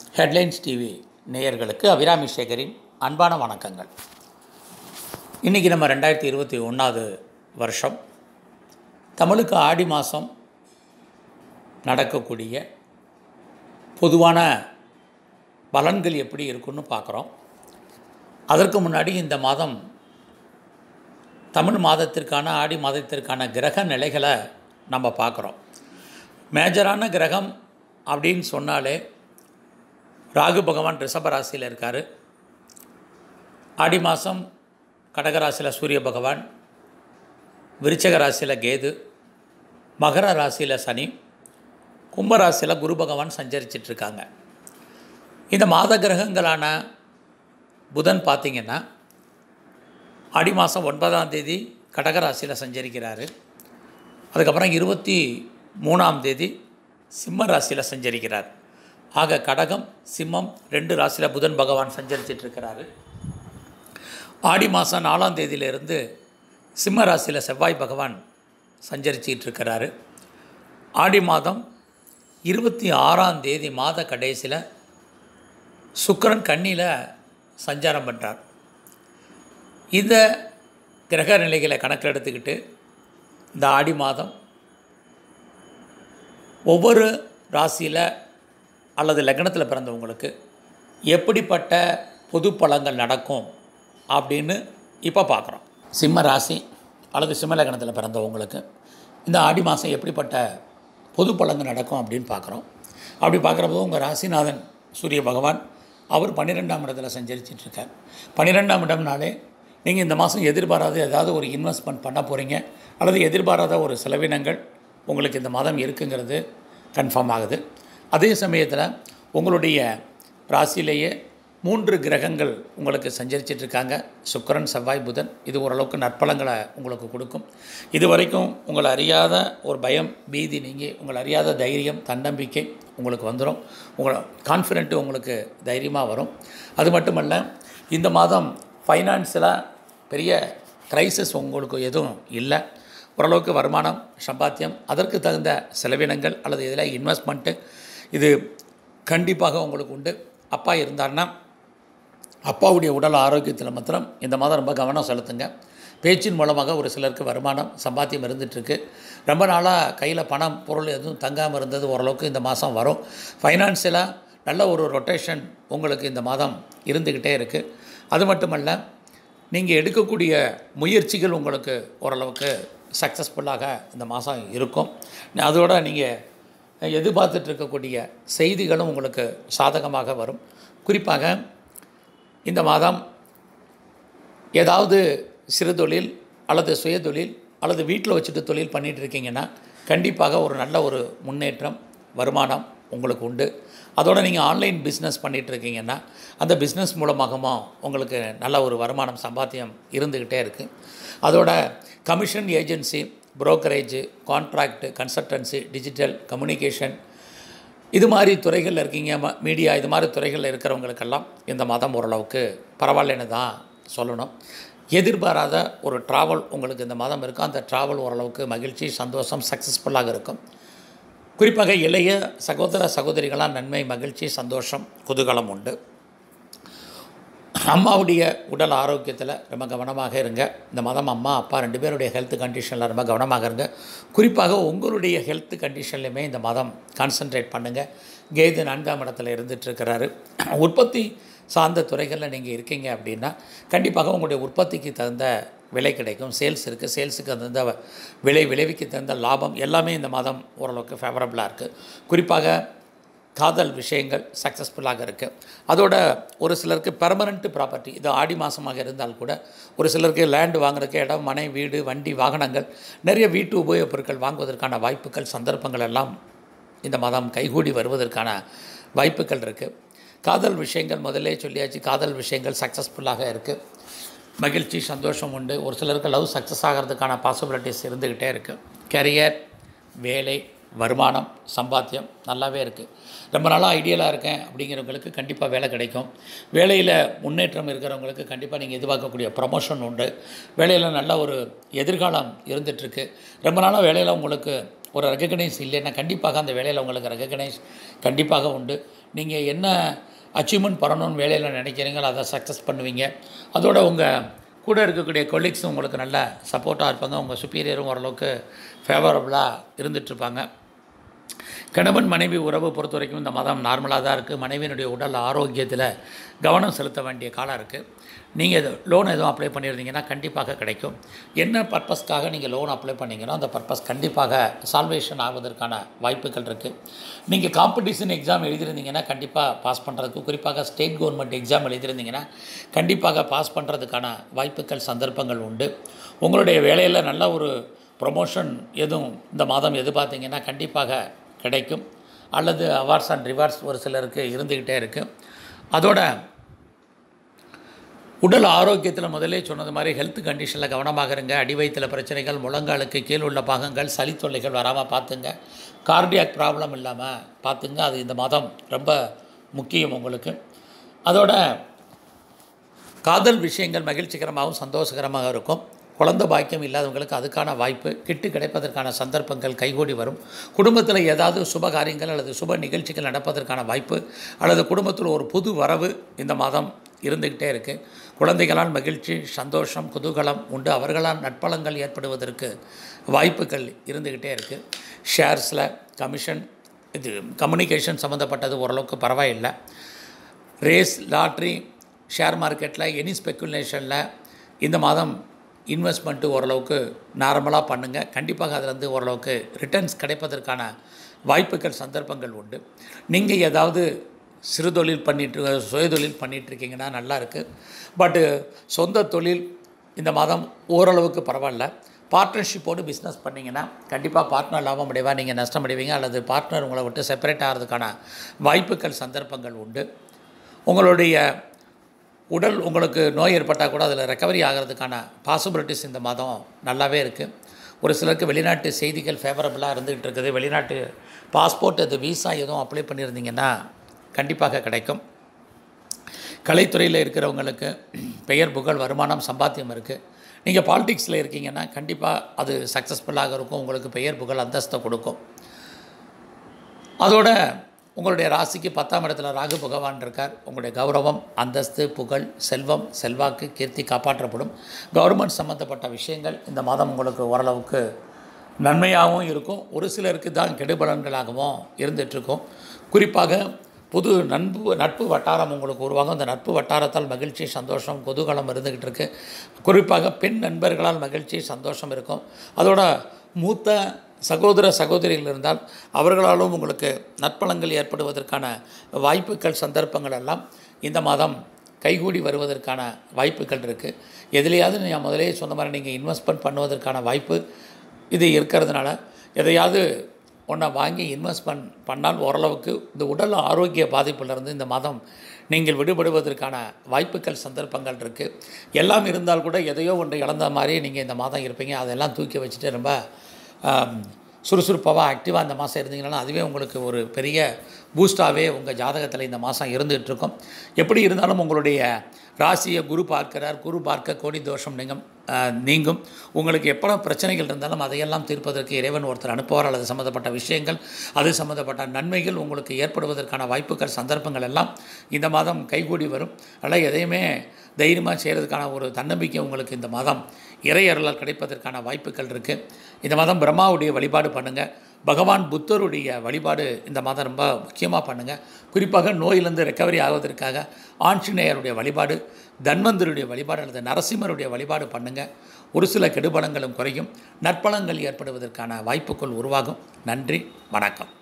headlines TV நேயர்களுக்கு அபிராமி சேகரின் அன்பான வணக்கங்கள் இன்றைக்கி நம்ம ரெண்டாயிரத்தி இருபத்தி ஒன்றாவது வருஷம் தமிழுக்கு ஆடி மாதம் நடக்கக்கூடிய பொதுவான பலன்கள் எப்படி இருக்குன்னு பார்க்குறோம் அதற்கு முன்னாடி இந்த மாதம் தமிழ் மாதத்திற்கான ஆடி மாதத்திற்கான கிரக நிலைகளை நம்ம பார்க்குறோம் மேஜரான கிரகம் அப்படின்னு சொன்னாலே ராகு பகவான் ரிஷப ராசியில் இருக்கார் ஆடி மாதம் கடகராசியில் சூரிய பகவான் விருச்சக ராசியில் கேது மகர ராசியில் சனி கும்ப ராசியில் குரு பகவான் சஞ்சரிச்சிட்ருக்காங்க இந்த மாத கிரகங்களான புதன் பார்த்திங்கன்னா ஆடி மாதம் ஒன்பதாம் தேதி கடகராசியில் சஞ்சரிக்கிறாரு அதுக்கப்புறம் இருபத்தி மூணாம் தேதி சிம்ம ராசியில் சஞ்சரிக்கிறார் ஆக கடகம் சிம்மம் ரெண்டு ராசியில் புதன் பகவான் சஞ்சரிச்சிட்ருக்கிறாரு ஆடி மாதம் நாலாம் தேதியிலிருந்து சிம்ம ராசியில் செவ்வாய் பகவான் சஞ்சரிச்சிட்டு இருக்கிறாரு ஆடி மாதம் இருபத்தி ஆறாம் தேதி மாத கடைசியில் சுக்கிரன் கண்ணியில் சஞ்சாரம் பண்ணுறார் இந்த கிரக நிலைகளை கணக்கில் எடுத்துக்கிட்டு இந்த ஆடி மாதம் ஒவ்வொரு ராசியில் அல்லது லக்னத்தில் பிறந்தவங்களுக்கு எப்படிப்பட்ட பொது பலன்கள் நடக்கும் அப்படின்னு இப்போ பார்க்குறோம் சிம்ம ராசி அல்லது சிம்ம லக்னத்தில் பிறந்தவங்களுக்கு இந்த ஆடி மாதம் எப்படிப்பட்ட பொது பலன்கள் நடக்கும் அப்படின்னு பார்க்குறோம் அப்படி பார்க்குறப்போ உங்கள் ராசிநாதன் சூரிய பகவான் அவர் பன்னிரெண்டாம் இடத்துல சஞ்சரிச்சிட்ருக்கார் பன்னிரெண்டாம் இடம்னாலே நீங்கள் இந்த மாதம் எதிர்பாராத ஏதாவது ஒரு இன்வெஸ்ட்மெண்ட் பண்ண போகிறீங்க அல்லது எதிர்பாராத ஒரு செலவினங்கள் உங்களுக்கு இந்த மாதம் இருக்குங்கிறது கன்ஃபார்ம் ஆகுது அதே சமயத்தில் உங்களுடைய ராசியிலேயே மூன்று கிரகங்கள் உங்களுக்கு சஞ்சரிச்சிட்ருக்காங்க சுக்கரன் செவ்வாய் புதன் இது ஓரளவுக்கு நற்பலங்களை உங்களுக்கு கொடுக்கும் இது வரைக்கும் உங்களை அறியாத ஒரு பயம் பீதி நீங்கி உங்களை அறியாத தைரியம் தன்னம்பிக்கை உங்களுக்கு வந்துடும் உங்களை கான்ஃபிடென்ட்டு உங்களுக்கு தைரியமாக வரும் அது மட்டுமல்ல இந்த மாதம் ஃபைனான்ஸில் பெரிய க்ரைசிஸ் உங்களுக்கு எதுவும் இல்லை ஓரளவுக்கு வருமானம் சம்பாத்தியம் அதற்கு தகுந்த செலவினங்கள் அல்லது இதில் இன்வெஸ்ட்மெண்ட்டு இது கண்டிப்பாக உங்களுக்கு உண்டு அப்பா இருந்தார்னா அப்பாவுடைய உடல் ஆரோக்கியத்தில் மாத்திரம் இந்த மாதம் ரொம்ப கவனம் செலுத்துங்க பேச்சின் மூலமாக ஒரு சிலருக்கு வருமானம் சம்பாத்தியம் இருந்துகிட்ருக்கு ரொம்ப நாளாக கையில் பணம் பொருள் எதுவும் தங்காமல் இருந்தது ஓரளவுக்கு இந்த மாதம் வரும் ஃபைனான்சியலாக நல்ல ஒரு ரொட்டேஷன் உங்களுக்கு இந்த மாதம் இருந்துக்கிட்டே இருக்குது அது மட்டுமல்ல நீங்கள் எடுக்கக்கூடிய முயற்சிகள் உங்களுக்கு ஓரளவுக்கு சக்ஸஸ்ஃபுல்லாக இந்த மாதம் இருக்கும் அதோட நீங்கள் எதிர்பார்த்துட்டு இருக்கக்கூடிய செய்திகளும் உங்களுக்கு சாதகமாக வரும் குறிப்பாக இந்த மாதம் ஏதாவது சிறு தொழில் அல்லது சுயதொழில் அல்லது வீட்டில் வச்சுட்டு தொழில் பண்ணிகிட்டு இருக்கீங்கன்னா கண்டிப்பாக ஒரு நல்ல ஒரு முன்னேற்றம் வருமானம் உங்களுக்கு உண்டு அதோடு நீங்கள் ஆன்லைன் பிஸ்னஸ் பண்ணிகிட்டு இருக்கீங்கன்னா அந்த பிஸ்னஸ் மூலமாகவும் உங்களுக்கு நல்ல ஒரு வருமானம் சம்பாத்தியம் இருந்துக்கிட்டே இருக்குது அதோட commission agency brokerage contract consultancy digital communication இது மாதிரி துறைகளில் இருக்கீங்க ம மீடியா இது மாதிரி துறைகளில் இருக்கிறவங்களுக்கெல்லாம் இந்த மாதம் ஓரளவுக்கு பரவாயில்லன்னு தான் சொல்லணும் எதிர்பாராத ஒரு ட்ராவல் உங்களுக்கு இந்த மாதம் இருக்கும் அந்த ட்ராவல் ஓரளவுக்கு மகிழ்ச்சி சந்தோஷம் சக்ஸஸ்ஃபுல்லாக இருக்கும் குறிப்பாக இளைய சகோதர சகோதரிகளால் நன்மை மகிழ்ச்சி சந்தோஷம் குதூகலம் உண்டு அம்மாவுடைய உடல் ஆரோக்கியத்தில் ரொம்ப கவனமாக இருங்க இந்த மாதம் அம்மா அப்பா ரெண்டு பேருடைய ஹெல்த் கண்டிஷனில் ரொம்ப கவனமாக இருங்க குறிப்பாக உங்களுடைய ஹெல்த் கண்டிஷன்லையுமே இந்த மாதம் கான்சன்ட்ரேட் பண்ணுங்கள் கேது நான்காம் இடத்துல இருந்துகிட்ருக்கிறாரு உற்பத்தி சார்ந்த துறைகளில் நீங்கள் இருக்கீங்க அப்படின்னா கண்டிப்பாக உங்களுடைய உற்பத்திக்கு தகுந்த விலை கிடைக்கும் சேல்ஸ் இருக்குது சேல்ஸுக்கு தகுந்த விலை விளைவிக்கு தகுந்த லாபம் எல்லாமே இந்த மாதம் ஓரளவுக்கு ஃபேவரபுளாக இருக்குது குறிப்பாக காதல் விஷயங்கள் சக்ஸஸ்ஃபுல்லாக இருக்குது அதோட ஒரு சிலருக்கு பெர்மனண்ட் ப்ராப்பர்ட்டி இது ஆடி மாதமாக இருந்தால் கூட ஒரு சிலருக்கு லேண்டு வாங்குறதுக்கு இடம் மனை வீடு வண்டி வாகனங்கள் நிறைய வீட்டு உபயோகப் பொருட்கள் வாங்குவதற்கான வாய்ப்புகள் சந்தர்ப்பங்கள் எல்லாம் இந்த மாதம் கைகூடி வருவதற்கான வாய்ப்புகள் இருக்குது காதல் விஷயங்கள் முதல்லே சொல்லியாச்சு காதல் விஷயங்கள் சக்ஸஸ்ஃபுல்லாக இருக்குது மகிழ்ச்சி சந்தோஷம் உண்டு ஒரு சிலருக்கு லவ் சக்ஸஸ் ஆகிறதுக்கான பாசிபிலிட்டிஸ் இருந்துக்கிட்டே இருக்குது கெரியர் வேலை வருமானம் சம்பாத்தியம் நல்லாவே இருக்குது ரொம்ப நாளாக ஐடியலாக இருக்கேன் அப்படிங்கிறவங்களுக்கு கண்டிப்பாக வேலை கிடைக்கும் வேலையில் முன்னேற்றம் இருக்கிறவங்களுக்கு கண்டிப்பாக நீங்கள் எதிர்பார்க்கக்கூடிய ப்ரமோஷன் உண்டு வேலையில் நல்ல ஒரு எதிர்காலம் இருந்துகிட்ருக்கு ரொம்ப நாளாக வேலையில் உங்களுக்கு ஒரு ரெகக்னைஸ் இல்லைன்னா கண்டிப்பாக அந்த வேலையில் உங்களுக்கு ரெகக்னைஸ் கண்டிப்பாக உண்டு நீங்கள் என்ன அச்சீவ்மெண்ட் பண்ணணும்னு வேலையில் நினைக்கிறீங்களோ அதை சக்ஸஸ் பண்ணுவீங்க அதோட உங்கள் கூட இருக்கக்கூடிய கொலீக்ஸும் உங்களுக்கு நல்ல சப்போர்ட்டாக இருப்பாங்க உங்கள் சுப்பீரியரும் ஓரளவுக்கு ஃபேவரபுளாக இருந்துகிட்ருப்பாங்க கணவன் மனைவி உறவு பொறுத்த வரைக்கும் இந்த மதம் நார்மலாக தான் இருக்குது மனைவியினுடைய உடல் ஆரோக்கியத்தில் கவனம் செலுத்த வேண்டிய காலம் இருக்குது நீங்கள் லோன் எதுவும் அப்ளை பண்ணியிருந்தீங்கன்னா கண்டிப்பாக கிடைக்கும் என்ன பர்பஸ்க்காக நீங்கள் லோன் அப்ளை பண்ணீங்களோ அந்த பர்பஸ் கண்டிப்பாக சால்வேஷன் ஆவதற்கான வாய்ப்புகள் இருக்குது நீங்கள் காம்படிஷன் எக்ஸாம் எழுதியிருந்தீங்கன்னா கண்டிப்பாக பாஸ் பண்ணுறதுக்கு குறிப்பாக ஸ்டேட் கவர்மெண்ட் எக்ஸாம் எழுதியிருந்தீங்கன்னா கண்டிப்பாக பாஸ் பண்ணுறதுக்கான வாய்ப்புகள் சந்தர்ப்பங்கள் உண்டு உங்களுடைய வேலையில் நல்ல ஒரு ப்ரொமோஷன் எதுவும் இந்த மாதம் எதிர்பார்த்தீங்கன்னா கண்டிப்பாக கிடைக்கும் அல்லது அவார்ட்ஸ் அண்ட் ரிவார்ட்ஸ் ஒரு சிலருக்கு இருந்துக்கிட்டே இருக்குது அதோட உடல் ஆரோக்கியத்தில் முதலே சொன்னது மாதிரி ஹெல்த் கண்டிஷனில் கவனமாக இருங்க அடி வயிற்றில் பிரச்சனைகள் முழங்காலுக்கு கீழ் உள்ள பாகங்கள் சளி தொல்லைகள் வராமல் பார்த்துங்க கார்டியாக் ப்ராப்ளம் இல்லாமல் பார்த்துங்க அது இந்த மாதம் ரொம்ப முக்கியம் உங்களுக்கு அதோட காதல் விஷயங்கள் மகிழ்ச்சிகரமாகவும் சந்தோஷகரமாக இருக்கும் குழந்தை பாக்கியம் இல்லாதவங்களுக்கு அதுக்கான வாய்ப்பு கிட்டு கிடைப்பதற்கான சந்தர்ப்பங்கள் கைகூடி வரும் குடும்பத்தில் ஏதாவது சுப காரியங்கள் அல்லது சுப நிகழ்ச்சிகள் நடப்பதற்கான வாய்ப்பு அல்லது குடும்பத்தில் ஒரு புது வரவு இந்த மாதம் இருந்துக்கிட்டே இருக்குது குழந்தைகளால் மகிழ்ச்சி சந்தோஷம் குதூகலம் உண்டு அவர்களால் நட்பலங்கள் ஏற்படுவதற்கு வாய்ப்புகள் இருந்துக்கிட்டே இருக்குது ஷேர்ஸில் கமிஷன் இது கம்யூனிகேஷன் சம்மந்தப்பட்டது ஓரளவுக்கு பரவாயில்லை ரேஸ் லாட்ரி ஷேர் மார்க்கெட்டில் எனி ஸ்பெக்குலேஷனில் இந்த மாதம் இன்வெஸ்ட்மெண்ட்டு ஓரளவுக்கு நார்மலாக பண்ணுங்கள் கண்டிப்பாக அதுலேருந்து ஓரளவுக்கு ரிட்டர்ன்ஸ் கிடைப்பதற்கான வாய்ப்புகள் சந்தர்ப்பங்கள் உண்டு நீங்கள் ஏதாவது சிறு தொழில் பண்ணிட்டு சுயதொழில் பண்ணிகிட்ருக்கீங்கன்னா நல்லா இருக்குது பட்டு சொந்த தொழில் இந்த மாதம் ஓரளவுக்கு பரவாயில்ல பார்ட்னர்ஷிப்போடு பிஸ்னஸ் பண்ணிங்கன்னா கண்டிப்பாக பார்ட்னர் லாபம் அடைவா நீங்கள் நஷ்டம் அடைவீங்க அல்லது பார்ட்னர் உங்களை விட்டு செப்பரேட் ஆகிறதுக்கான வாய்ப்புகள் சந்தர்ப்பங்கள் உண்டு உங்களுடைய உடல் உங்களுக்கு நோய் ஏற்பட்டால் கூட அதில் ரெக்கவரி ஆகிறதுக்கான பாசிபிலிட்டிஸ் இந்த மாதம் நல்லாவே இருக்குது ஒரு சிலருக்கு வெளிநாட்டு செய்திகள் ஃபேவரபுளாக இருந்துகிட்டு இருக்குது வெளிநாட்டு பாஸ்போர்ட் அது விசா எதுவும் அப்ளை பண்ணியிருந்தீங்கன்னா கண்டிப்பாக கிடைக்கும் கலைத்துறையில் இருக்கிறவங்களுக்கு பெயர் புகழ் வருமானம் சம்பாத்தியம் இருக்குது நீங்கள் பாலிடிக்ஸில் இருக்கீங்கன்னா கண்டிப்பாக அது சக்ஸஸ்ஃபுல்லாக இருக்கும் உங்களுக்கு பெயர் புகழ் அந்தஸ்தை கொடுக்கும் அதோட உங்களுடைய ராசிக்கு பத்தாம் இடத்துல ராகு பகவான் இருக்கார் உங்களுடைய கௌரவம் அந்தஸ்து புகழ் செல்வம் செல்வாக்கு கீர்த்தி காப்பாற்றப்படும் கவர்மெண்ட் சம்மந்தப்பட்ட விஷயங்கள் இந்த மாதம் உங்களுக்கு ஓரளவுக்கு நன்மையாகவும் இருக்கும் ஒரு சிலருக்கு தான் கெடுபலன்களாகவும் இருந்துகிட்ருக்கும் குறிப்பாக புது நட்பு நட்பு வட்டாரம் உங்களுக்கு உருவாகும் அந்த நட்பு வட்டாரத்தால் மகிழ்ச்சி சந்தோஷம் குதூகலம் இருந்துக்கிட்டு இருக்கு குறிப்பாக பெண் நண்பர்களால் மகிழ்ச்சி சந்தோஷம் இருக்கும் அதோட மூத்த சகோதர சகோதரிகள் இருந்தால் அவர்களாலும் உங்களுக்கு நற்பலங்கள் ஏற்படுவதற்கான வாய்ப்புகள் சந்தர்ப்பங்கள் எல்லாம் இந்த மாதம் கைகூடி வருவதற்கான வாய்ப்புகள் இருக்குது எதுலையாவது நான் முதலே சொன்ன மாதிரி நீங்கள் இன்வெஸ்ட்மெண்ட் பண்ணுவதற்கான வாய்ப்பு இது இருக்கிறதுனால எதையாவது ஒன்றை வாங்கி இன்வெஸ்ட்மெண்ட் பண்ணால் ஓரளவுக்கு இந்த உடல் ஆரோக்கிய பாதிப்பிலிருந்து இந்த மாதம் நீங்கள் விடுபடுவதற்கான வாய்ப்புகள் சந்தர்ப்பங்கள் இருக்குது எல்லாம் இருந்தால் கூட எதையோ ஒன்று இழந்த மாதிரி நீங்கள் இந்த மாதம் இருப்பீங்க அதெல்லாம் தூக்கி வச்சுட்டு ரொம்ப சுறுசுறுப்பாக ஆக்டிவாக இந்த மாதம் இருந்தீங்கன்னா அதுவே உங்களுக்கு ஒரு பெரிய பூஸ்டாகவே உங்கள் ஜாதகத்தில் இந்த மாதம் இருந்துகிட்டு இருக்கும் எப்படி இருந்தாலும் உங்களுடைய ராசியை குரு பார்க்கிறார் குரு பார்க்க கோடி தோஷம் நீங்கும் ஆஹ், நீங்கும் உங்களுக்கு எப்போ பிரச்சனைகள் இருந்தாலும் அதையெல்லாம் தீர்ப்பதற்கு இறைவன் ஒருத்தர் அனுப்புவார் அல்லது சம்மந்தப்பட்ட விஷயங்கள் அது சம்மந்தப்பட்ட நன்மைகள் உங்களுக்கு ஏற்படுவதற்கான வாய்ப்புகள் சந்தர்ப்பங்கள் எல்லாம் இந்த மாதம் கைகூடி வரும் அதனால் எதையுமே தைரியமாக செய்கிறதுக்கான ஒரு தன்னம்பிக்கை உங்களுக்கு இந்த மாதம் இறை அருளால் கிடைப்பதற்கான வாய்ப்புகள் இருக்குது இந்த மாதம் பிரம்மாவுடைய வழிபாடு பண்ணுங்கள் பகவான் புத்தருடைய வழிபாடு இந்த மாதம் ரொம்ப முக்கியமாக பண்ணுங்கள் குறிப்பாக நோயிலிருந்து ரெக்கவரி ஆவதற்காக ஆஞ்சநேயருடைய வழிபாடு தன்வந்தருடைய வழிபாடு அல்லது நரசிம்மருடைய வழிபாடு பண்ணுங்கள் ஒரு சில கெடுபலங்களும் குறையும் நற்பலங்கள் ஏற்படுவதற்கான வாய்ப்புகள் உருவாகும் நன்றி வணக்கம்